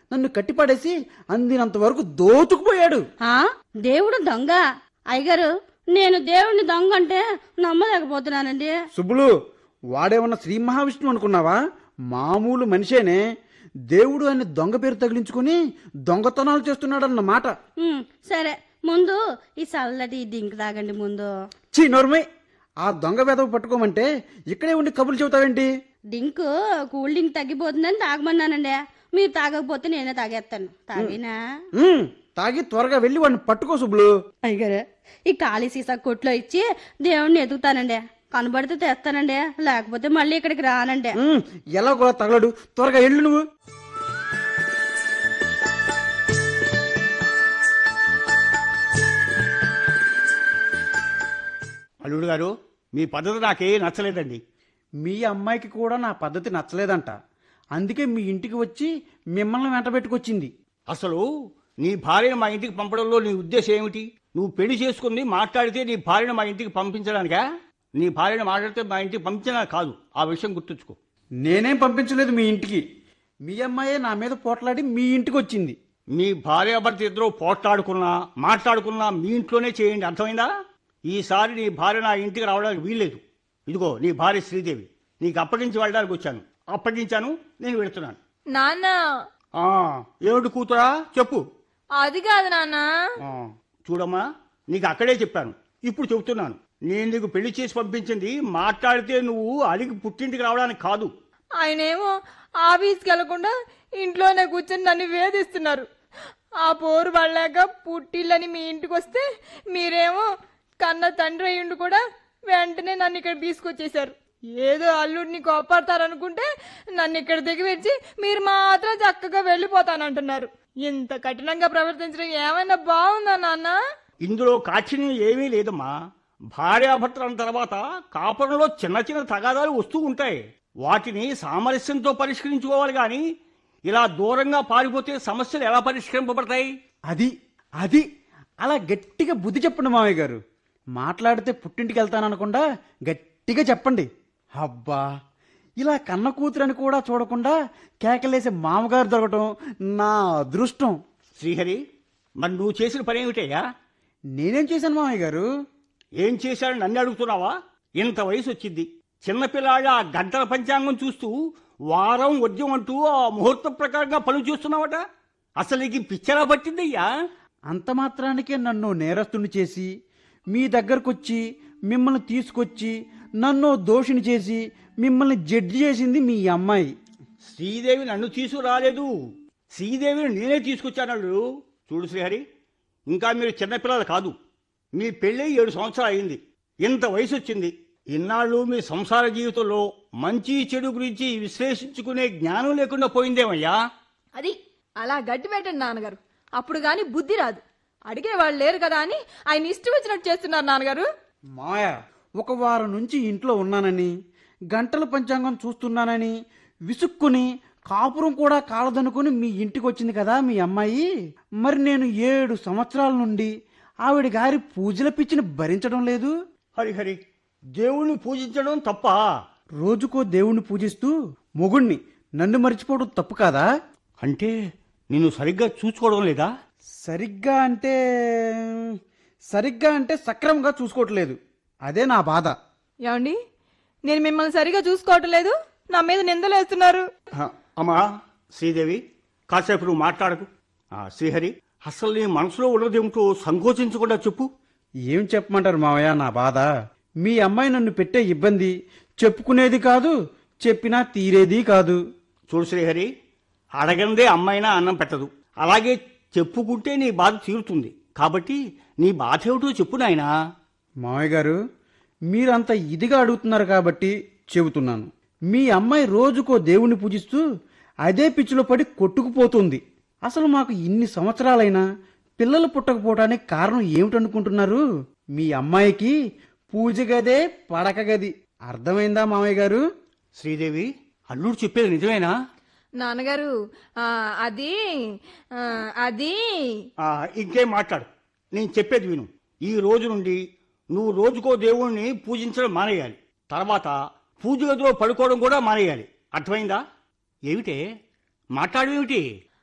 నన్ను కట్టిపడేసి అందినంత వరకు దోచుకుపోయాడు ఆ దేవుడు దొంగ అయ్యగారు నేను దేవుడిని దొంగ అంటే నమ్మలేకపోతున్నానండి సుబ్బులు వాడేమన్నా శ్రీ మహావిష్ణువు అనుకున్నావా మామూలు మనిషేనే దేవుడు అని దొంగ పేరు తగిలించుకుని దొంగతనాలు చేస్తున్నాడన్న మాట ఉమ్, సరే ముందు ఈ చల్లటి డింక్ తాగండి ముందు చీ నోర్మై ఆ దొంగ వెదవ పట్టుకోమంటే ఇక్కడే ఉండి కబుర్లు చెబుతావేంటి డింక్ కూల్ డ్రింక్ తగ్గిపోతుందని తాగమన్నానండి మీరు తాగకపోతే నేనే తాగేస్తాను తాగినా ఉమ్, తాగి త్వరగా వెళ్ళి వాడిని పట్టుకో సుబ్బులు అయ్యగారు ఈ ఖాళీ సీసా కొట్లో ఇచ్చి దేవుణ్ణి ఎదుగుతానండి కనబడితే తెస్తానండి లేకపోతే మళ్ళీ ఇక్కడికి రానండి ఉమ్, ఎలా కూడా తగలడు త్వరగా వెళ్ళు నువ్వు అల్లుడు గారు మీ పద్ధతి నాకే నచ్చలేదండి మీ అమ్మాయికి కూడా నా పద్ధతి నచ్చలేదంట అందుకే మీ ఇంటికి వచ్చి మిమ్మల్ని వెంట పెట్టుకొచ్చింది అసలు నీ భార్యను మా ఇంటికి పంపడంలో నీ ఉద్దేశం ఏమిటి నువ్వు పెళ్లి చేసుకుంది మాట్లాడితే నీ భార్యను మా ఇంటికి పంపించడానికా నీ భార్యను మాట్లాడితే మా ఇంటికి పంపించడా కాదు ఆ విషయం గుర్తుంచుకో నేనేం పంపించలేదు మీ ఇంటికి మీ అమ్మాయే నా మీద పోట్లాడి మీ ఇంటికి వచ్చింది మీ భార్యాభర్త ఇద్దరు పోట్లాడుకున్నా మాట్లాడుకున్నా మీ ఇంట్లోనే చేయండి అర్థమైందా ఈసారి నీ భార్య నా ఇంటికి రావడానికి వీల్లేదు ఇదిగో నీ భార్య శ్రీదేవి నీకు అప్పగించి వెళ్ళడానికి వచ్చాను అప్పగించాను నేను వెళుతున్నాను నాన్న ఆ, ఏమిటి కూతురా చెప్పు అది కాదు నాన్న ఆ, చూడమ్మా నీకు అక్కడే చెప్పాను ఇప్పుడు చెబుతున్నాను నేను నీకు పెళ్లి చేసి పంపించింది మాట్లాడితే నువ్వు అలిగి పుట్టింటికి రావడానికి కాదు ఆయనేమో ఆఫీస్కి వెళ్లకుండా ఇంట్లోనే కూర్చొని నన్ను వేధిస్తున్నారు ఆ పోరు పడలేక పుట్టిల్లని మీ ఇంటికి వస్తే మీరేమో కన్న తండ్రి అయ్యుండి కూడా వెంటనే నన్ను ఇక్కడ తీసుకొచ్చేశారు ఏదో అల్లుడిని కోపడతారనుకుంటే నన్ను ఇక్కడ దిగివెచ్చి మీరు మాత్రం చక్కగా వెళ్ళిపోతానంటున్నారు ఇంత కఠినంగా ప్రవర్తించడం ఏమైనా బాగుందా నాన్న ఇందులో కాఠిన్యం ఏమీ లేదమ్మా భార్యాభర్తల తర్వాత కాపురంలో చిన్న చిన్న తగాదాలు వస్తూ ఉంటాయి వాటిని సామరస్యంతో పరిష్కరించుకోవాలి కానీ ఇలా దూరంగా పారిపోతే సమస్యలు ఎలా పరిష్కరింపబడతాయి అది అది అలా గట్టిగా బుద్ధి చెప్పండి మామయ్య గారు మాట్లాడితే పుట్టింటికి వెళ్తాననకుండా గట్టిగా చెప్పండి అబ్బా ఇలా కన్న కూతురని కూడా చూడకుండా కేకలేసే మామగారు దొరకటం నా అదృష్టం శ్రీహరి మరి నువ్వు చేసిన పని ఏమిటయ్యా నేనేం చేశాను మామయ్య గారు ఏం చేశాడని నన్ను అడుగుతున్నావా ఇంత వయసు వచ్చింది చిన్నపిల్లాడు ఆ గంటల పంచాంగం చూస్తూ వారం వద్యం అంటూ ఆ ముహూర్త ప్రకారంగా పనులు చేస్తున్నావట అసలు నీకు పిచ్చరా పట్టిందయ్యా అంత మాత్రానికే నన్ను నేరస్తుని చేసి మీ దగ్గరకొచ్చి మిమ్మల్ని తీసుకొచ్చి నన్ను దోషిని చేసి మిమ్మల్ని జడ్జి చేసింది మీ అమ్మాయి శ్రీదేవి నన్ను తీసుకురాలేదు శ్రీదేవిని నేనే తీసుకొచ్చాను చూడు శ్రీహరి ఇంకా మీరు చిన్నపిల్లలు కాదు మీ పెళ్ళి ఏడు సంవత్సరాలు అయింది ఇంత వయసు వచ్చింది ఇన్నాళ్ళు మీ సంసార జీవితంలో మంచి చెడు గురించి విశ్లేషించుకునే జ్ఞానం లేకుండా పోయిందేమయ్యా అది అలా గట్టి పెట్టండి నాన్నగారు అప్పుడు గాని బుద్ధి రాదు అడిగేవాళ్ళు లేరు కదా అని ఆయన ఇష్టం వచ్చినట్టు చేస్తున్నారు నాన్నగారు మాయ ఒక వారం నుంచి ఇంట్లో ఉన్నానని గంటల పంచాంగం చూస్తున్నానని విసుక్కుని కాపురం కూడా కాలదనుకుని మీ ఇంటికి వచ్చింది కదా మీ అమ్మాయి మరి నేను ఏడు సంవత్సరాల నుండి ఆవిడ గారి పూజల పిచ్చిని భరించడం లేదు హరిహరి దేవుణ్ణి పూజించడం తప్ప రోజుకో దేవుణ్ణి పూజిస్తూ మొగుణ్ణి నన్ను మర్చిపోవడం తప్పు కాదా అంటే నిన్ను సరిగ్గా చూసుకోవడం లేదా సరిగ్గా అంటే సరిగ్గా అంటే సక్రమంగా చూసుకోవట్లేదు అదే నా బాధ ఏమండి నేను మిమ్మల్ని సరిగా చూసుకోవటం లేదు నా మీద నిందలేస్తున్నారు ఆ, అమ్మా శ్రీదేవి కాసేపు నువ్వు మాట్లాడకు ఆ, శ్రీహరి అసలు నీ మనసులో ఉన్నదేమిటో సంకోచించకుండా చెప్పు ఏం చెప్పమంటారు మావయ్య నా బాధ మీ అమ్మాయి నన్ను పెట్టే ఇబ్బంది చెప్పుకునేది కాదు చెప్పినా తీరేది కాదు చూడు శ్రీహరి అడగందే అమ్మాయినా అన్నం పెట్టదు అలాగే చెప్పుకుంటే నీ బాధ తీరుతుంది కాబట్టి నీ బాధ ఏమిటో చెప్పు నాయనా మావయ్య గారు మీరంత ఇదిగా అడుగుతున్నారు కాబట్టి చెబుతున్నాను మీ అమ్మాయి రోజుకో దేవుణ్ణి పూజిస్తూ అదే పిచ్చిలో పడి కొట్టుకుపోతుంది అసలు మాకు ఇన్ని సంవత్సరాలైనా పిల్లలు పుట్టకపోవడానికి కారణం ఏమిటనుకుంటున్నారు మీ అమ్మాయికి పూజ గదే పడక గది అర్థమైందా మామయ్య గారు శ్రీదేవి అల్లుడు చెప్పేది నిజమేనా నాన్నగారు ఆ, అది ఆ, అది ఆ, ఇంకేం మాట్లాడు నేను చెప్పేది విను ఈ రోజు నుండి నువ్వు రోజుకో దేవుణ్ణి పూజించడం మానేయాలి తర్వాత పూజ గదిలో పడుకోవడం కూడా మానేయాలి అర్థమైందా ఏమిటే మాట్లాడేమిటి